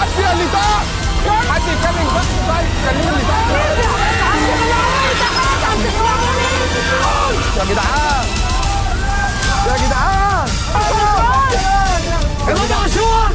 عدي اللي تحت حد يتكلم بس طيب كلمني اللي تحت يا جدعان يا جدعان امام عاشور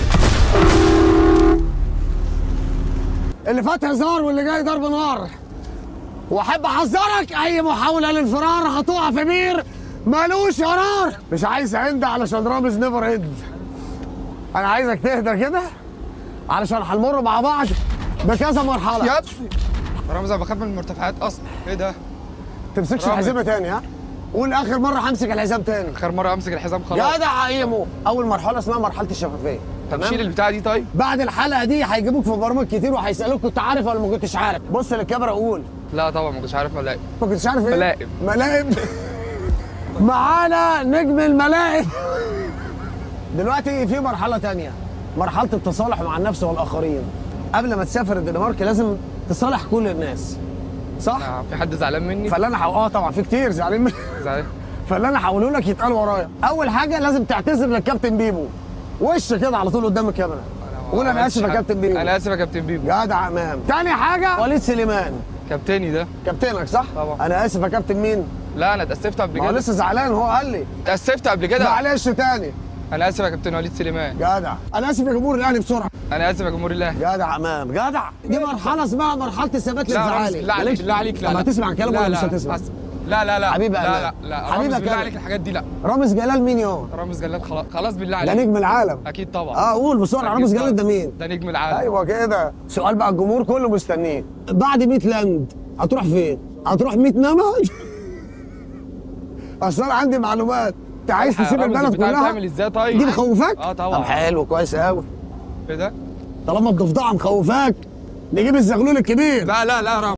اللي فات هزار واللي جاي ضرب نار واحب احذرك اي محاوله للفرار هتقع في بير مالوش قرار مش عايز عند علشان رامز نيفر هيد انا عايزك تهدى كده علشان هنمر مع بعض بكذا مرحله يا ابني رامز انا بخاف من المرتفعات اصلا ايه ده تمسكش رامز. الحزام تاني ها قول اخر مره همسك الحزام تاني اخر مره امسك الحزام خلاص جدع ايمو اول مرحله اسمها مرحله الشفافيه طب تمام؟ شيل البتاعه دي طيب بعد الحلقه دي هيجيبوك في برامج كتير وهيسالوك كنت عارف ولا ما كنتش عارف بص للكاميرا وقول لا طبعا ما كنتش عارف ولا ايه ما كنتش عارف ايه ملاعب. ملاعب معانا نجم الملاعب دلوقتي في مرحله تانية مرحله التصالح مع النفس والاخرين قبل ما تسافر الدنمارك لازم تصالح كل الناس صح آه، في حد زعلان مني فاللي انا حو... اه طبعا في كتير زعلانين مني. زعلان فاللي انا هقوله لك يتقال ورايا اول حاجه لازم تعتذر للكابتن بيبو وش كده على طول قدام الكاميرا قول انا اسف يا كابتن بيبو انا اسف يا كابتن بيبو جدع امام تاني حاجه وليد سليمان كابتني ده كابتنك صح طبعا. انا اسف يا كابتن مين لا انا اتاسفت قبل ما هو كده لسه زعلان هو قال لي اتاسفت قبل كده معلش تاني انا اسف يا كابتن وليد سليمان جدع انا اسف يا جمهور الاهلي بسرعه انا اسف يا جمهور الله جدع امام جدع دي مرحله اسمها مرحله الثبات لا رامز الانفعالي بالله عليك معلش. بالله عليك لا طب لا هتسمع كلام لا ولا مش لا، هتسمع بس- لا لا لا حبيب لا قلبي. لا لا حبيبك رامز بالله أنا. عليك الحاجات دي لا رامز جلال مين يا رامز جلاد خلاص خلاص بالله ده عليك نجم العالم اكيد طبعا اه قول بسرعه أكيد رامز طبعاً. جلال ده مين ده نجم العالم ايوه كده سؤال بقى الجمهور كله مستنيه بعد 100 لاند هتروح فين؟ هتروح 100 نمط؟ اصل انا عندي معلومات انت عايز تسيب رامز البلد البتاع كلها؟ بتعمل ازاي طيب دي مخوفاك؟ اه طبعا طب حلو كويس قوي ايه ده طالما الضفدعه مخوفاك نجيب الزغلول الكبير لا لا لا رامز